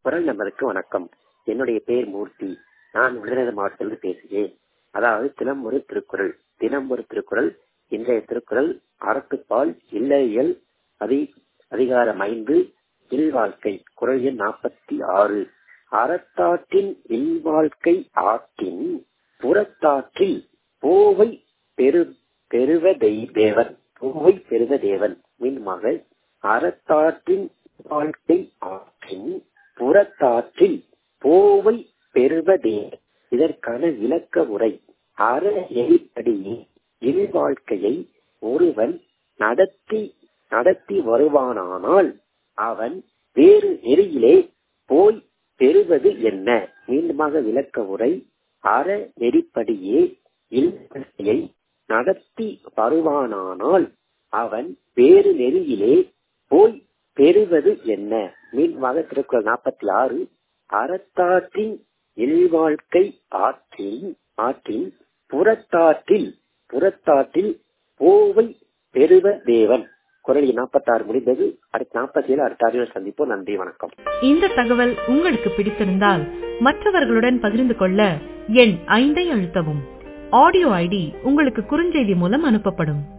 குரல் நம்பருக்கு வணக்கம் என்னுடைய பெயர் மூர்த்தி நான் விருதுநகர் மாவட்டத்திலிருந்து பேசுகிறேன் அதாவது தினம் ஒரு திருக்குறள் தினம் ஒரு திருக்குறள் இன்றைய திருக்குறள் அறத்துப்பால் இல்லையல் அதி அதிகாரம் ஐந்து இல்வாழ்க்கை குரல் எண் நாற்பத்தி ஆறு அறத்தாற்றின் இல்வாழ்க்கை ஆற்றின் புறத்தாற்றில் போவை பெரு பெறுவதை தேவன் போவை பெறுவ தேவன் மீண்டுமாக அறத்தாற்றின் வாழ்க்கை ஆற்றின் புறத்தாற்றில் போவை பெறுவதே இதற்கான விளக்க உரை அற எரிப்படியே இல்வாழ்க்கையை ஒருவன் நடத்தி நடத்தி வருவானானால் அவன் வேறு நெறியிலே போய் பெறுவது என்ன மீண்டுமாக விளக்க உரை அற நெறிப்படியே இல்வாழ்க்கையை நடத்தி வருவானானால் அவன் வேறு நெறியிலே போய் பெறுவது என்ன மீண்டுமாக திருக்குறள் நாற்பத்தி ஆறு அறத்தாற்றின் இல்வாழ்க்கை ஆற்றின் ஆற்றின் புறத்தாற்றில் புறத்தாற்றில் போவை பெறுவ தேவன் குரல் நாற்பத்தி ஆறு முடிந்தது அடுத்த நாற்பத்தி ஏழு அடுத்த அறிவில் சந்திப்போம் நன்றி வணக்கம் இந்த தகவல் உங்களுக்கு பிடித்திருந்தால் மற்றவர்களுடன் பகிர்ந்து கொள்ள எண் ஐந்தை அழுத்தவும் ஆடியோ ஐடி உங்களுக்கு குறுஞ்செய்தி மூலம் அனுப்பப்படும்